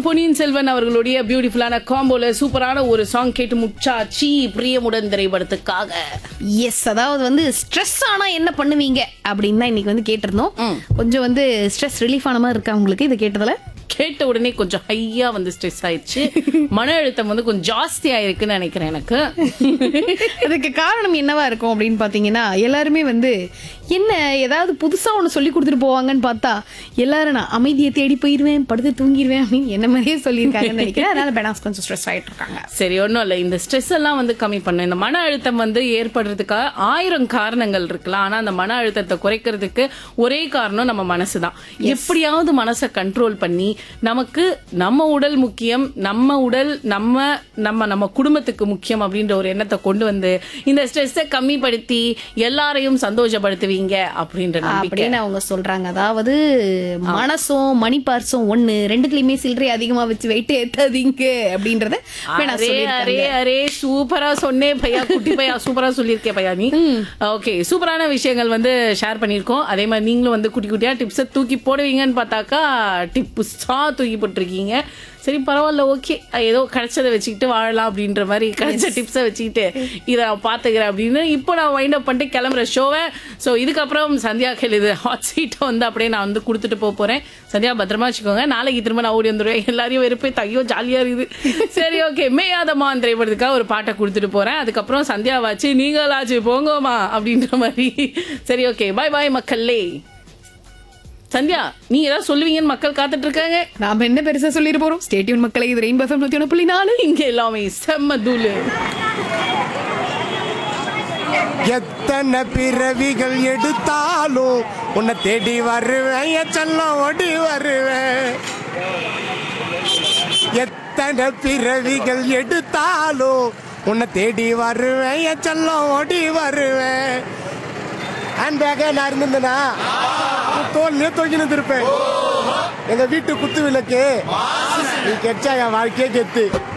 பொன்னியின் செல்வன் அவர்களுடைய பியூட்டிஃபுல்லான காம்போல சூப்பரான ஒரு சாங் கேட்டு முச்சாச்சி பிரியமுடன் திரைப்படத்துக்காக எஸ் அதாவது வந்து ஸ்ட்ரெஸ் ஆனா என்ன பண்ணுவீங்க அப்படின்னு தான் இன்னைக்கு வந்து கேட்டிருந்தோம் கொஞ்சம் வந்து ஸ்ட்ரெஸ் ரிலீஃப் ஆன மாதிரி இருக்கா உங்களுக்கு இது கேட்டதுல கேட்ட உடனே கொஞ்சம் ஹையா வந்து ஸ்ட்ரெஸ் ஆயிடுச்சு மன அழுத்தம் வந்து கொஞ்சம் ஜாஸ்தி ஆயிருக்குன்னு நினைக்கிறேன் எனக்கு அதுக்கு காரணம் என்னவா இருக்கும் அப்படின்னு பாத்தீங்கன்னா எல்லாருமே வந்து என்ன ஏதாவது புதுசா ஒண்ணு சொல்லி கொடுத்துட்டு போவாங்கன்னு பார்த்தா எல்லாரும் நான் அமைதியை தேடி போயிருவேன் படுத்து தூங்கிடுவேன் அப்படின்னு என்ன மாதிரியே சொல்லியிருக்காங்கன்னு நினைக்கிறேன் அதனால பெனாஸ் கொஞ்சம் ஸ்ட்ரெஸ் ஆயிட்டு இருக்காங்க சரி ஒன்றும் இல்லை இந்த ஸ்ட்ரெஸ் எல்லாம் வந்து கம்மி பண்ணும் இந்த மன அழுத்தம் வந்து ஏற்படுறதுக்காக ஆயிரம் காரணங்கள் இருக்கலாம் ஆனா அந்த மன அழுத்தத்தை குறைக்கிறதுக்கு ஒரே காரணம் நம்ம மனசு தான் எப்படியாவது மனசை கண்ட்ரோல் பண்ணி நமக்கு நம்ம உடல் முக்கியம் நம்ம உடல் நம்ம நம்ம நம்ம குடும்பத்துக்கு முக்கியம் அப்படின்ற ஒரு எண்ணத்தை கொண்டு வந்து இந்த ஸ்ட்ரெஸ்ஸை கம்மிப்படுத்தி எல்லாரையும் சந்தோஷப்படுத்துவீங்க அப்படின்ற நம்பிக்கை அப்படின்னு அவங்க சொல்றாங்க அதாவது மனசும் மணி பார்ஸும் ஒண்ணு ரெண்டுத்துலயுமே சில்லறை அதிகமா வச்சு வெயிட் ஏத்தாதீங்க அப்படின்றத வேணா அரே அரே அரே சூப்பரா சொன்னே பையா குட்டி பையா சூப்பரா சொல்லியிருக்கே பையா நீ ஓகே சூப்பரான விஷயங்கள் வந்து ஷேர் பண்ணியிருக்கோம் அதே மாதிரி நீங்களும் வந்து குட்டி குட்டியா டிப்ஸை தூக்கி போடுவீங்கன்னு பார்த்தாக்கா டிப்ஸா தூக்கி போட்டிருக்கீங்க சரி பரவாயில்ல ஓகே ஏதோ கிடைச்சதை வச்சுக்கிட்டு வாழலாம் அப்படின்ற மாதிரி கிடைச்ச டிப்ஸை வச்சுக்கிட்டு இதை நான் பார்த்துக்கிறேன் அப்படின்னு இப்போ நான் வைண்ட் அப் பண்ணிட்டு கிளம்புற ஷோவை ஸோ இதுக்கப்புறம் சந்தியா கேள் இது ஹாட் சீட்டை வந்து அப்படியே நான் வந்து கொடுத்துட்டு போக போறேன் சந்தியா பத்திரமா வச்சுக்கோங்க நாளைக்கு திரும்ப நான் ஓடி வந்துடுவேன் எல்லாரையும் வெறுப்பே தையோ ஜாலியா இருக்குது சரி ஓகே மேயாதமான் திரைப்படத்துக்காக ஒரு பாட்டை கொடுத்துட்டு போறேன் அதுக்கப்புறம் சந்தியாவாச்சு நீங்களாச்சு போங்கோமா அப்படின்ற மாதிரி சரி ஓகே பாய் பாய் மக்களே சந்தியா நீ ஏதாவது சொல்லுவீங்கன்னு மக்கள் காத்துட்டு இருக்காங்க நாம என்ன பெருசா சொல்லிட்டு போறோம் ஸ்டேடியூன் மக்களை இது ரெயின் பஃபம் நூத்தி ஒன்று புள்ளி நாலு இங்க எல்லாமே செம்ம தூளு எத்தனை பிறவிகள் எடுத்தாலும் உன்னை தேடி வருவேன் என் செல்லம் ஓடி வருவேன் எத்தனை பிறவிகள் எடுத்தாலும் உன்னை தேடி வருவேன் என் செல்லம் ஓடி வருவேன் ஹேண்ட் பேக்கே நான் இருந்திருந்தேனா தோல்லையே தொங்கினு இருப்பேன் எங்க வீட்டு குத்து விளக்கு நீ கெச்சா என் வாழ்க்கையே கெத்து